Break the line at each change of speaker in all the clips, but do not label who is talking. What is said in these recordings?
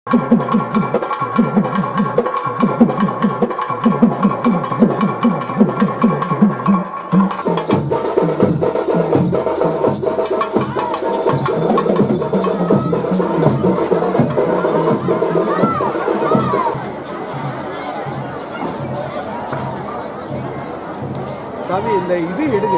சாமி இந்த இது எடுங்க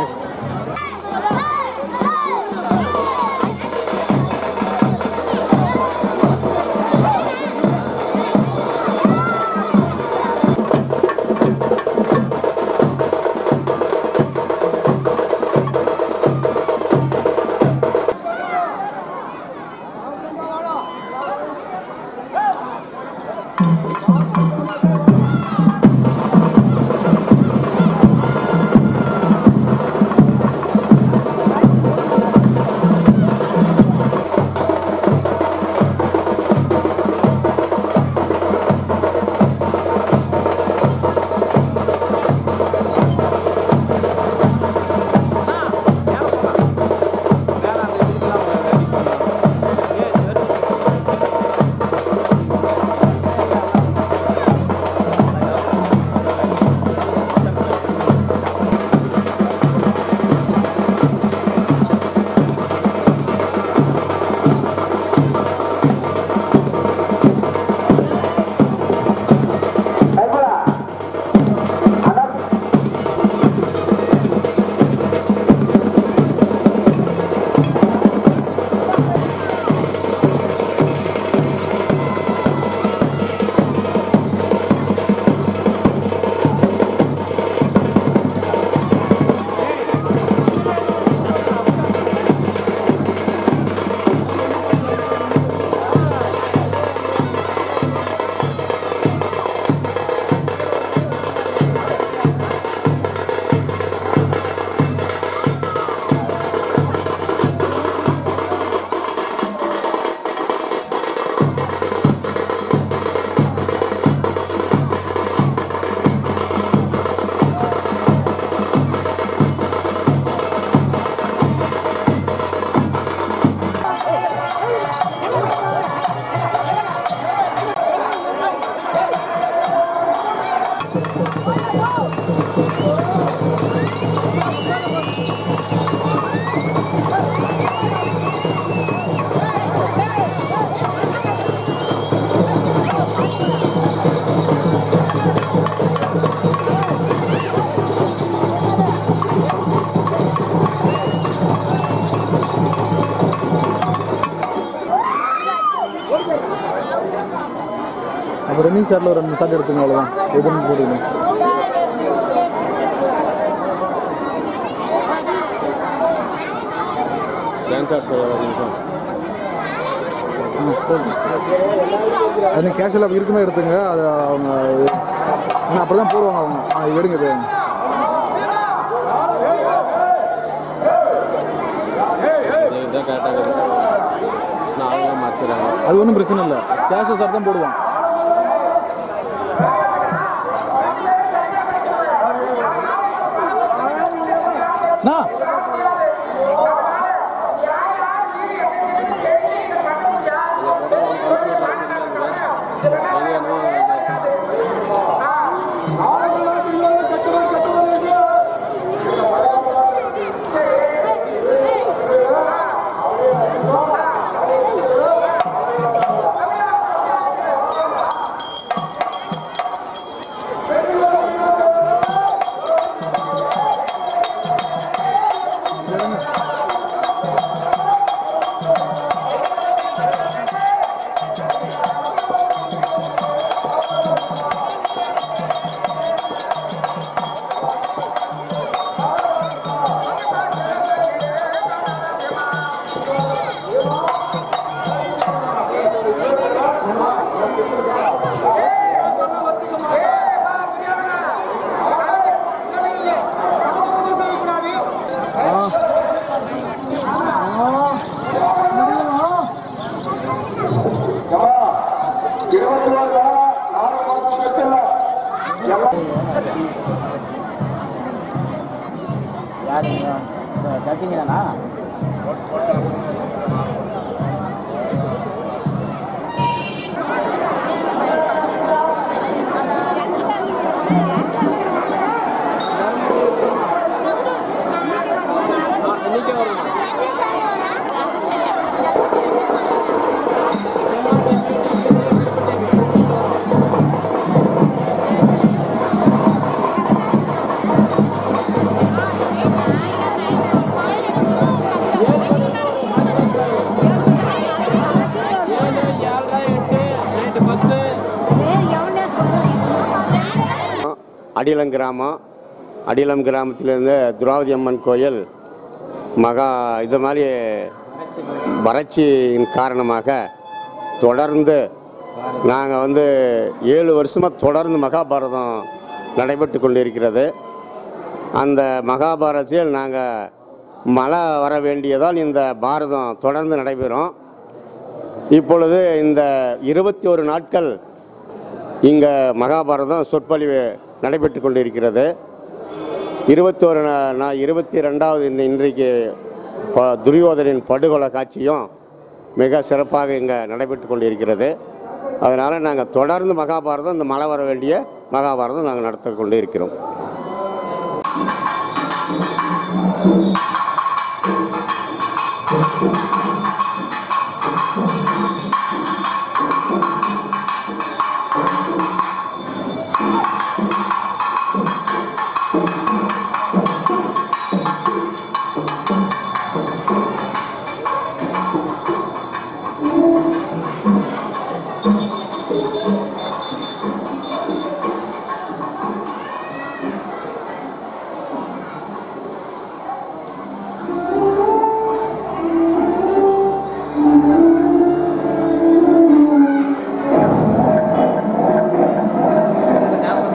அப்புறம் ரன்னிங் ஷாட்டில் ஒரு ரெண்டு ஷாட் எடுத்துங்க அவ்வளோதான் எதுன்னு போட்டுக்கணும் அது கேஷுவலாக இருக்குமே எடுத்துங்க அது அவங்க அப்படி தான் போடுவாங்க அவங்க ஆ, இது எடுங்க இது
இதுதான் கரெக்டாக இருக்குது நான் அவங்க மாற்றுறாங்க
அது ஒன்றும் பிரச்சனை இல்லை கேஷுவல் ஷாட் தான் போடுவான் அண்ணா,
யார் சத்திங்கண்ணா
அடிலம் கிராமம் அடிலம் கிராமத்திலேருந்து திரௌபதி அம்மன் கோயில் மகா இது மாதிரி வறட்சியின் காரணமாக தொடர்ந்து நாங்கள் வந்து ஏழு வருஷமாக தொடர்ந்து மகாபாரதம் நடைபெற்று கொண்டிருக்கிறது அந்த மகாபாரதத்தில் நாங்கள் மழை வர வேண்டியதால் இந்த பாரதம் தொடர்ந்து நடைபெறும் இப்பொழுது இந்த இருபத்தி ஒரு நாட்கள் இங்கே மகாபாரதம் சொற்பொழிவு நடைபெற்று கொண்டிருக்கிறது இருபத்தோரு நான் இருபத்தி ரெண்டாவது இந்த இன்றைக்கு ப துரியோதனின் படுகொலை காட்சியும் மிக சிறப்பாக இங்கே நடைபெற்று கொண்டிருக்கிறது அதனால் நாங்கள் தொடர்ந்து மகாபாரதம் இந்த மழை வர வேண்டிய மகாபாரதம் நாங்கள் நடத்த கொண்டு இருக்கிறோம்